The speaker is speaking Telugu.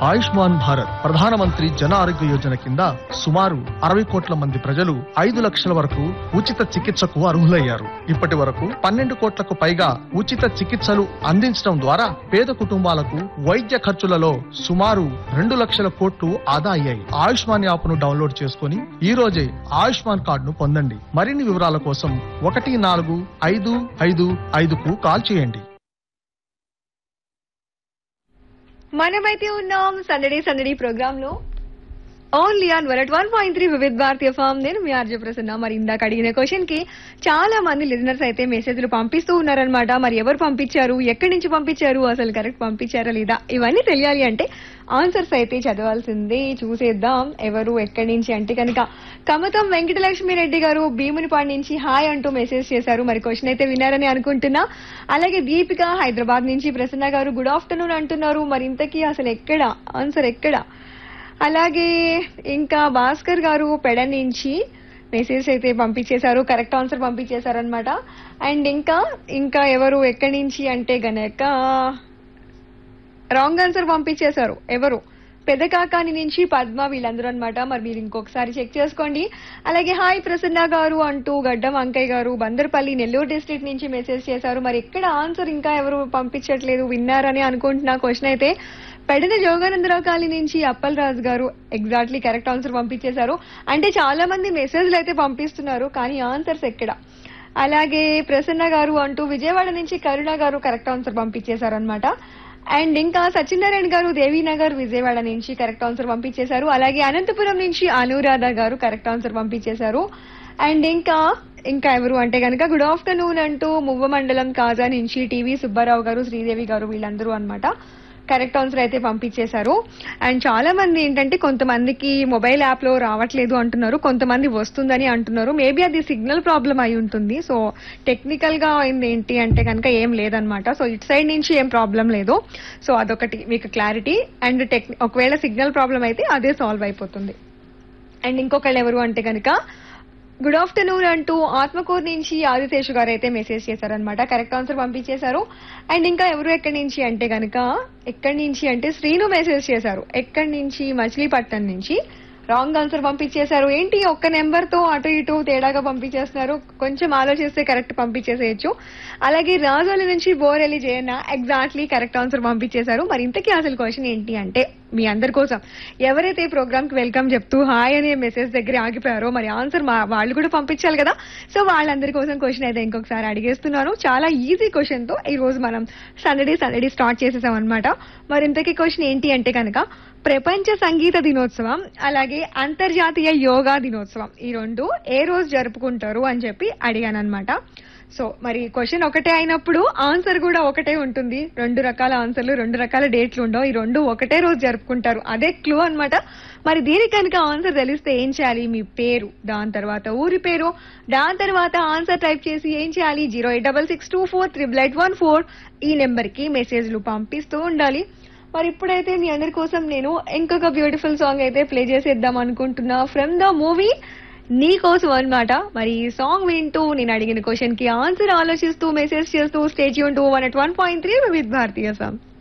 ఆయుష్మాన్ భారత్ ప్రధానమంత్రి జన ఆరోగ్య యోజన కింద సుమారు అరవై కోట్ల మంది ప్రజలు ఐదు లక్షల వరకు ఉచిత చికిత్సకు అర్హులయ్యారు ఇప్పటి వరకు పన్నెండు కోట్లకు పైగా ఉచిత చికిత్సలు అందించడం ద్వారా పేద కుటుంబాలకు వైద్య ఖర్చులలో సుమారు రెండు లక్షల కోట్లు ఆదా అయ్యాయి ఆయుష్మాన్ యాప్ ను డౌన్లోడ్ చేసుకుని ఈ రోజే ఆయుష్మాన్ కార్డును పొందండి మరిన్ని వివరాల కోసం ఒకటి నాలుగు ఐదు ఐదు ఐదుకు కాల్ చేయండి మనమైతే ఉన్నాం సందడి సందడి ప్రోగ్రామ్ లో ఓన్లీ ఆన్ వరట్ one point three Vividh Bharatiya FM నేను మీ ఆర్జే ప్రసన్న మరి ఇందాక అడిగిన క్వశ్చన్ కి చాలా మంది లిజనర్స్ అయితే మెసేజ్లు పంపిస్తూ ఉన్నారనమాట మరి ఎవరు పంపించారు ఎక్కడి నుంచి పంపించారు అసలు కరెక్ట్ పంపించారా లేదా ఇవన్నీ తెలియాలి అంటే ఆన్సర్స్ అయితే చదవాల్సిందే చూసేద్దాం ఎవరు ఎక్కడి నుంచి అంటే కనుక కమతం వెంకటలక్ష్మి రెడ్డి గారు భీమునిపాడు నుంచి హాయ్ అంటూ మెసేజ్ చేశారు మరి క్వశ్చన్ అయితే విన్నారని అనుకుంటున్నా అలాగే దీపిక హైదరాబాద్ నుంచి ప్రసన్న గారు గుడ్ ఆఫ్టర్నూన్ అంటున్నారు మరి ఇంతకీ అసలు ఎక్కడ ఆన్సర్ ఎక్కడ అలాగే ఇంకా భాస్కర్ గారు పెడ నుంచి మెసేజ్ అయితే పంపించేశారు కరెక్ట్ ఆన్సర్ పంపించేశారు అనమాట అండ్ ఇంకా ఇంకా ఎవరు ఎక్కడి నుంచి అంటే గనక రాంగ్ ఆన్సర్ పంపించేశారు ఎవరు పెదకాకాని నుంచి పద్మ వీళ్ళందరూ అనమాట మరి మీరు ఇంకొకసారి చెక్ చేసుకోండి అలాగే హాయ్ ప్రసన్న గారు అంటూ గడ్డం అంకయ్య గారు బందర్పల్లి నెల్లూరు డిస్ట్రిక్ట్ నుంచి మెసేజ్ చేశారు మరి ఎక్కడ ఆన్సర్ ఇంకా ఎవరు పంపించట్లేదు విన్నారని అనుకుంటున్నా క్వశ్చన్ అయితే పెడన జోగానందరావు కాలనీ నుంచి అప్పల్ రాజు గారు ఎగ్జాక్ట్లీ కరెక్ట్ ఆన్సర్ పంపించేశారు అంటే చాలా మంది మెసేజ్లు అయితే పంపిస్తున్నారు కానీ ఆన్సర్స్ ఎక్కడ అలాగే ప్రసన్న గారు అంటూ విజయవాడ నుంచి కరుణ గారు కరెక్ట్ ఆన్సర్ పంపించేశారు అనమాట అండ్ ఇంకా సత్యనారాయణ గారు దేవీనగర్ విజయవాడ నుంచి కరెక్ట్ ఆన్సర్ పంపించేశారు అలాగే అనంతపురం నుంచి అనురాధ గారు కరెక్ట్ ఆన్సర్ పంపించేశారు అండ్ ఇంకా ఇంకా ఎవరు అంటే కనుక గుడ్ ఆఫ్టర్నూన్ అంటూ మువ్వ మండలం కాజా నుంచి టీవీ సుబ్బారావు గారు శ్రీదేవి గారు వీళ్ళందరూ అన్నమాట కరెక్ట్ ఆన్సర్ అయితే పంపించేశారు అండ్ చాలా మంది ఏంటంటే కొంతమందికి మొబైల్ యాప్ లో రావట్లేదు అంటున్నారు కొంతమంది వస్తుందని అంటున్నారు మేబీ అది సిగ్నల్ ప్రాబ్లం అయి ఉంటుంది సో టెక్నికల్ గా అయింది ఏంటి అంటే కనుక ఏం లేదనమాట సో ఇటు సైడ్ నుంచి ఏం ప్రాబ్లం లేదు సో అదొకటి మీకు క్లారిటీ అండ్ టెక్ ఒకవేళ సిగ్నల్ ప్రాబ్లం అయితే అదే సాల్వ్ అయిపోతుంది అండ్ ఇంకొకళ్ళు ఎవరు అంటే కనుక గుడ్ ఆఫ్టర్నూన్ అంటూ ఆత్మకూరు నుంచి ఆదిశేషు గారు అయితే మెసేజ్ చేశారనమాట కరెక్ట్ ఆన్సర్ పంపించేశారు అండ్ ఇంకా ఎవరు ఎక్కడి నుంచి అంటే కనుక ఎక్కడి నుంచి అంటే శ్రీను మెసేజ్ చేశారు ఎక్కడి నుంచి మచిలీపట్నం నుంచి రాంగ్ ఆన్సర్ పంపించేశారు ఏంటి ఒక్క నెంబర్ తో అటు ఇటు తేడాగా పంపించేస్తున్నారు కొంచెం ఆలోచిస్తే కరెక్ట్ పంపించేసేయచ్చు అలాగే రాజోలి నుంచి Borelli Jayanna exactly correct answer పంపించేశారు మరి ఇంతకీ అసలు క్వశ్చన్ ఏంటి అంటే మీ అందరి కోసం ఎవరైతే ఈ ప్రోగ్రామ్ కి వెల్కమ్ చెప్తూ హాయ్ అనే మెసేజ్ దగ్గర ఆగిపోయారో మరి ఆన్సర్ మా వాళ్ళు కూడా పంపించాలి కదా సో వాళ్ళందరి కోసం క్వశ్చన్ అయితే ఇంకొకసారి అడిగేస్తున్నాను చాలా ఈజీ క్వశ్చన్ తో ఈ రోజు మనం సందడి సందడి స్టార్ట్ చేసేసాం అనమాట మరి ఇంతకీ క్వశ్చన్ ఏంటి అంటే కనుక ప్రపంచ సంగీత దినోత్సవం అలాగే అంతర్జాతీయ యోగా దినోత్సవం ఈ రెండు ఏ రోజు జరుపుకుంటారు అని చెప్పి అడిగాను అనమాట సో మరి క్వశ్చన్ ఒకటే అయినప్పుడు ఆన్సర్ కూడా ఒకటే ఉంటుంది రెండు రకాల ఆన్సర్లు రెండు రకాల డేట్లు ఉండవు ఈ రెండు ఒకటే రోజు జరుపుకుంటారు అదే క్లూ అన్నమాట మరి దీనికి కనుక ఆన్సర్ తెలిస్తే ఏం చేయాలి మీ పేరు దాని తర్వాత ఊరి పేరు దాని తర్వాత ఆన్సర్ టైప్ చేసి ఏం చేయాలి zero eight double six two four triple eight one four ఈ నెంబర్ కి మెసేజ్లు పంపిస్తూ ఉండాలి మరి ఇప్పుడైతే మీ అందరి కోసం నేను ఇంకొక బ్యూటిఫుల్ సాంగ్ అయితే ప్లే చేసేద్దాం అనుకుంటున్నా ఫ్రమ్ ద మూవీ నీ కోసం అన్నమాట మరి ఈ సాంగ్ వింటూ నేను అడిగిన క్వశ్చన్ కి ఆన్సర్ ఆలోచిస్తూ మెసేజ్ చేస్తూ స్టేజ్ యూన్ to one at one point three with Bharatiya song